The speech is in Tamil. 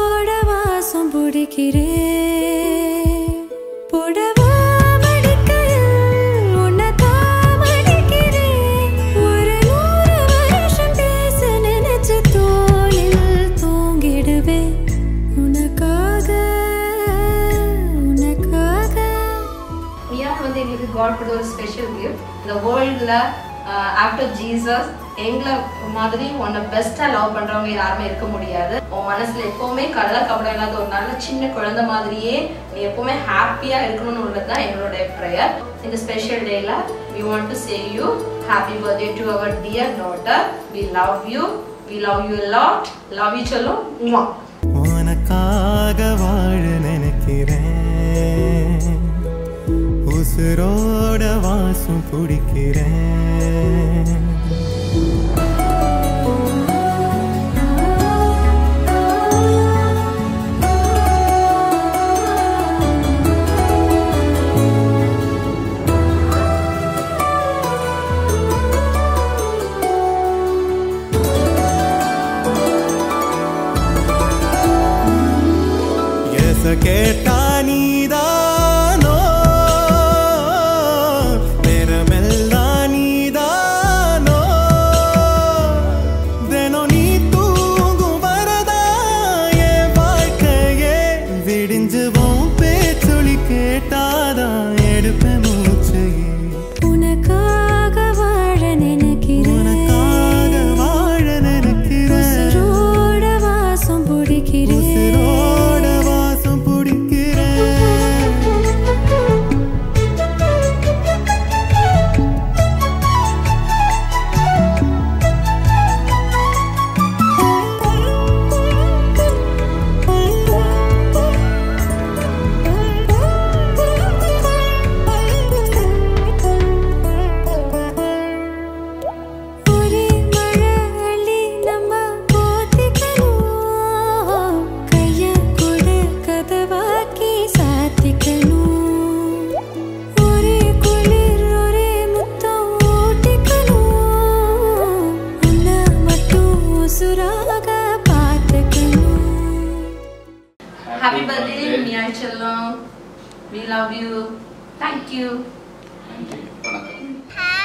உசுரோட வாசம் பிடிக்கிறேன் புடவா மடிக்கையில் உன்னை தான் மடிக்கிறேன். ஒரு நூறு வருஷம் பேச நினைச்சு தோளில் தூங்கிடுவேன். உனக்காக, உனக்காக மியா வந்து எங்களுக்கு காட் கொடுத்த ஒரு ஸ்பெஷல் கிஃப்ட் இந்த வேர்ல்டில் ஆஃப்டர் ஜீசஸ் எங்களை மாதிரி உன்னை பெஸ்ட்டாக லவ் பண்ணுறவங்க யாருமே இருக்க முடியாது உன் மனசில் எப்போவுமே கடலை கபடம் இல்லாத ஒரு நல்ல சின்ன குழந்தை மாதிரியே நீ எப்போவுமே ஹாப்பியாக இருக்கணும்னு உள்ளது தான் எங்களுடைய ப்ரேயர் இந்த ஸ்பெஷல் டேயில் we want to say you happy birthday to our dear daughter we love you we love you lot love you சொல்லும் உமா உனக்காக வாழ நினைக்கிறேன் உசுரோட வாசம் பிடிக்கிறேன் எச கேட்டா நீதானோ நேரமெல்லாம் நீதானோ தினம் நீ தூங்கும் வரதா என் வாழ்க்கையே விடிஞ்சுவோம் பேச்சொலி கேட்டாதான் எடுப்பேன் மூச்சையே உனக்காக வாழ நினைக்கிறேன் உனக்காக வாழ நினைக்கிறேன் உசுரோட வாசம் பிடிக்கிறேன் உசுரோட வாசம் பிடிக்கிறேன் ஒரே மழை அள்ளி நம்ம போத்திக்கணும் கைய கொடு கதவாக்கி சாத்திக்கணும் ஒரே குளிர் ஒரே முத்தம் ஓட்டிக்கணும் உன்னை மட்டும் உசுராக பார்த்துக்கணும் Happy birthday, Mia Chellam. We love you. Thank you. நன்றி வணக்கம் Happy